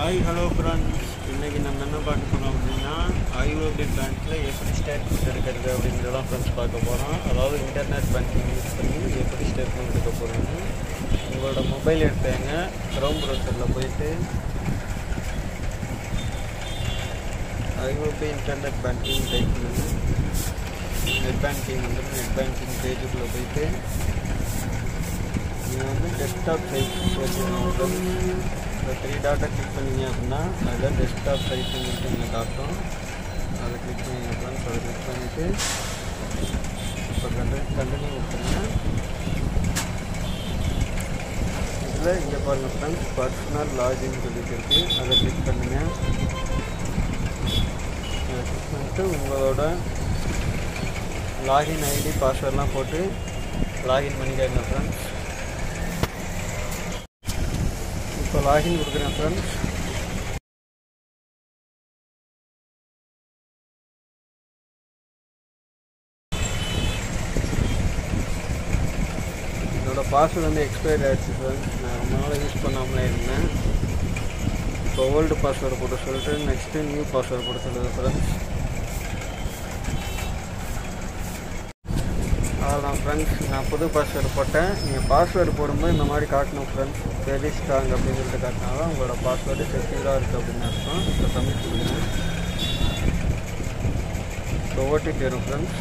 hi hello friends இன்றைக்கி நம்ம என்ன பார்க்க போகிறோம் அப்படின்னா ஐஓபி பேங்க்கில் எப்படி ஸ்டேட்மெண்ட் எடுக்கிறது அப்படிங்கிறதான் ஃப்ரெண்ட்ஸ் பார்க்க போகிறோம் அதாவது இன்டர்நெட் பேங்கிங் யூஸ் பண்ணி எப்படி ஸ்டேட்மெண்ட் எடுக்க போகிறோன்னு உங்களோட மொபைல் எடுத்தாங்க க்ரோம் ப்ரௌசரில் போயிட்டு ஐஓபி இன்டர்நெட் பேங்கிங் டைப் பண்ணி நெட் பேங்கிங் வந்து நெட் பேங்கிங் பேஜுக்குள்ளே போயிட்டு நீங்கள் வந்து டெஸ்க்டாப் சைட் வச்சுருக்கோம் இந்த த்ரீ டாட்டை கிளிக் பண்ணீங்க அப்படின்னா அதில் டெஸ்க்டாப் சைட்டுன்னு சொல்லிட்டு இங்கே காட்டும் அதை கிளிக் பண்ணி ஃப்ரெண்ட்ஸ் அதை கிளிக் பண்ணிவிட்டு இப்போ கண்டு கண்டினியூ கொடுத்துருங்க இதில் இங்கே பாருங்கள் ஃப்ரெண்ட்ஸ் பர்சனல் லாகின் சொல்லிட்டு இருக்குது அதை கிளிக் பண்ணுங்கள் அதை கிளிக் பண்ணிட்டு உங்களோட லாகின் ஐடி பாஸ்வேர்ட்லாம் போட்டு லாகின் பண்ணிக்காங்க ஃப்ரெண்ட்ஸ் இப்போ லாகின் கொடுக்குறேன் ஃப்ரெண்ட்ஸ் என்னோடய பாஸ்வேர்டு வந்து எக்ஸ்பயர் ஆகிடுச்சு ஃப்ரெண்ட்ஸ் நான் ரொம்ப நாளாக யூஸ் பண்ணாமலே இருந்தேன் இப்போ ஓல்டு பாஸ்வேர்டு போட்டு சொல்லிட்டு நெக்ஸ்ட்டு நியூ பாஸ்வேர்டு போட்டு சொல்லுது ஃப்ரெண்ட்ஸ் அவ்வளோதான் ஃப்ரெண்ட்ஸ் நான் புது பாஸ்வேர்டு போட்டேன் நீங்கள் பாஸ்வேர்டு போடும்போது இந்த மாதிரி காட்டணும் ஃப்ரெண்ட்ஸ் வெரி ஸ்ட்ராங் அப்படின்னு சொல்லிட்டு காட்டினாலும் உங்களோட பாஸ்வேர்டு செக்யூராக இருக்குது அப்படின்னு அர்த்தம் இப்போ சப்மிட் கொடுக்குறேன் இப்போ ஓடிபி வரும் ஃப்ரெண்ட்ஸ்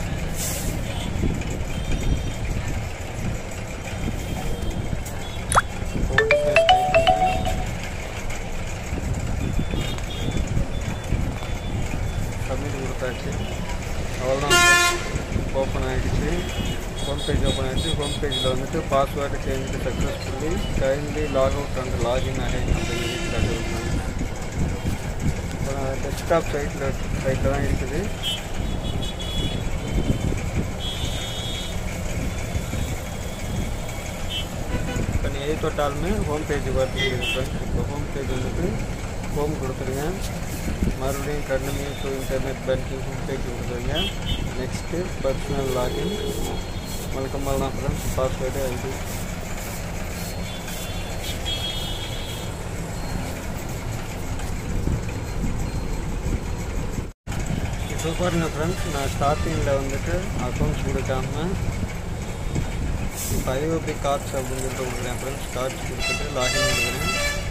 சப்மிட் கொடுத்தாச்சு அவ்வளோதான் ஓப்பன் ஆகிடுச்சு ஹோம் பேஜ் ஓப்பன் ஆகிடுச்சு ஹோம் பேஜில் வந்துட்டு password change successfully kindly log out and login again அப்படின்னு காட்டுவோம் இப்போ நான் டெஸ்க்டாப் சைட்டில் சைட்டில் தான் இருக்குது இப்போ நீ எது தொட்டாலுமே ஹோம் பேஜுக்கு வரது ஃப்ரெண்ட்ஸ் இப்போ ஹோம் பேஜ் வந்துட்டு ஹோம் கொடுத்துருங்க மறுபடியும் continue to internet banking home page கொடுத்துருங்க நெக்ஸ்ட்டு பர்சனல் லாகின் வழக்கம் போல் தான் ஃப்ரெண்ட்ஸ் பாஸ்வேர்டு ஐடி இப்போ பாருங்கள் ஃப்ரெண்ட்ஸ் நான் ஸ்டார்டிங்கில் வந்துட்டு அக்கௌண்ட்ஸ் கொடுக்காம இப்போ ஐஓபி கார்ட்ஸ் அப்படின்னு சொல்லிட்டு கொடுக்குறேன் ஃப்ரெண்ட்ஸ் கார்ட்ஸ் கொடுத்துட்டு லாகின் கொடுக்குறேன்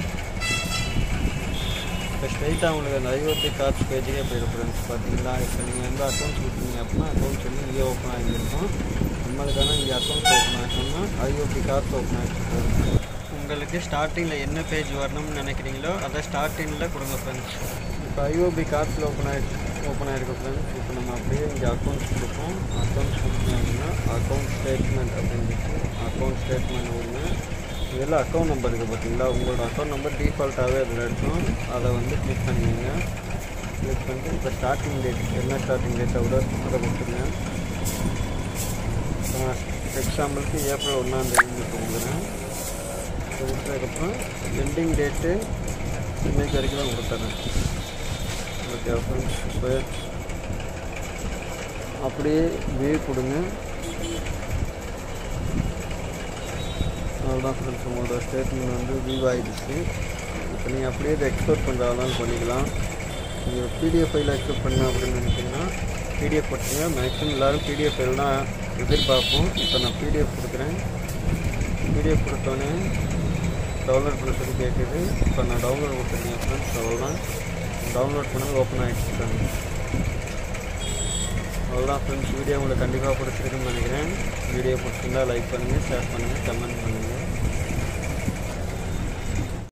இப்போ ஸ்ட்ரைட்டாக உங்களுக்கு அந்த ஐஓபி கார்ட்ஸ் பேஜுக்கே போயிடும் ஃப்ரெண்ட்ஸ் பார்த்தீங்களா இப்போ நீங்கள் வந்து அக்கௌண்ட்ஸ் கொடுத்தீங்க அப்படின்னா அக்கௌண்ட்ஸ் வந்து இங்கே ஓப்பன் ஆகியிருக்கும் நம்மளுக்கான இங்கே அக்கௌண்ட்ஸ் ஓப்பன் ஆகிட்டோம்னா ஐஓபி கார்ட்ஸ் ஓப்பன் ஆகிட்டு உங்களுக்கு ஸ்டார்டிங்கில் என்ன பேஜ் வரணும்னு நினைக்கிறீங்களோ அதை ஸ்டார்டிங்கில் கொடுங்க ஃப்ரெண்ட்ஸ் இப்போ ஐஓபி கார்ட்ஸில் ஓப்பன் ஆகிட்டு ஓப்பன் ஆகிருக்கு ஃப்ரெண்ட்ஸ் இப்போ நம்ம அப்படியே இங்கே அக்கௌண்ட்ஸ் கொடுப்போம் அக்கௌண்ட்ஸ் கொடுத்தோம் அப்படின்னா அக்கௌண்ட் ஸ்டேட்மெண்ட் அப்படின்னு அக்கௌண்ட் ஸ்டேட்மெண்ட் ஒன்று இதில் அக்கௌண்ட் நம்பர் இருக்குது பார்த்தீங்களா உங்களோட அக்கௌண்ட் நம்பர் டிஃபால்ட்டாகவே அதில் இருக்கும் அதை வந்து கிளிக் பண்ணிக்கோங்க கிளிக் பண்ணிட்டு இப்போ ஸ்டார்டிங் டேட் என்ன ஸ்டார்டிங் டேட்டை விட அதை கொடுத்துருங்க எக்ஸாம்பிளுக்கு ஏப்ரல் ஒன்றாந்தேதி கொடுக்குறேன் கொடுத்ததுக்கப்புறம் எண்டிங் டேட்டு இன்னைக்கு வரைக்கும் தான் கொடுத்துறேன் ஓகே ஃப்ரெண்ட்ஸ் இப்போ அப்படியே வியூ கொடுங்க அவ்வளோதான் ஃப்ரெண்ட்ஸ் உங்களோட ஸ்டேட்மெண்ட் வந்து வியூ ஆகிடுச்சு இப்போ நீங்கள் அப்படியே இதை எக்ஸ்போர்ட் பண்ணுறதாலும் பண்ணிக்கலாம் நீங்கள் பிடிஎஃப் ஃபைல் எக்ஸ்போர்ட் பண்ண அப்படின்னு நினச்சிங்கன்னா பிடிஎஃப் போட்டுங்க மேக்ஸிமம் எல்லோரும் பிடிஎஃப் ஃபைல் தான் எதிர்பார்ப்போம் இப்போ நான் பிடிஎஃப் கொடுக்குறேன் பிடிஎஃப் கொடுத்தோன்னே டவுன்லோட் பண்ண சொல்லி கேட்குது இப்போ நான் டவுன்லோட் கொடுத்துருக்கேன் ஃப்ரெண்ட்ஸ் அவ்வளோதான் டவுன்லோட் பண்ணது ஓப்பன் ஆகிடுச்சு ஃப்ரெண்ட்ஸ் அவ்வளோதான் ஃப்ரெண்ட்ஸ் வீடியோ உங்களுக்கு கண்டிப்பாக பிடிச்சிருக்குன்னு நினைக்கிறேன் வீடியோ பிடிச்சிருந்தா லைக் பண்ணுங்கள் ஷேர் பண்ணுங்கள் கமெண்ட் பண்ணுங்கள்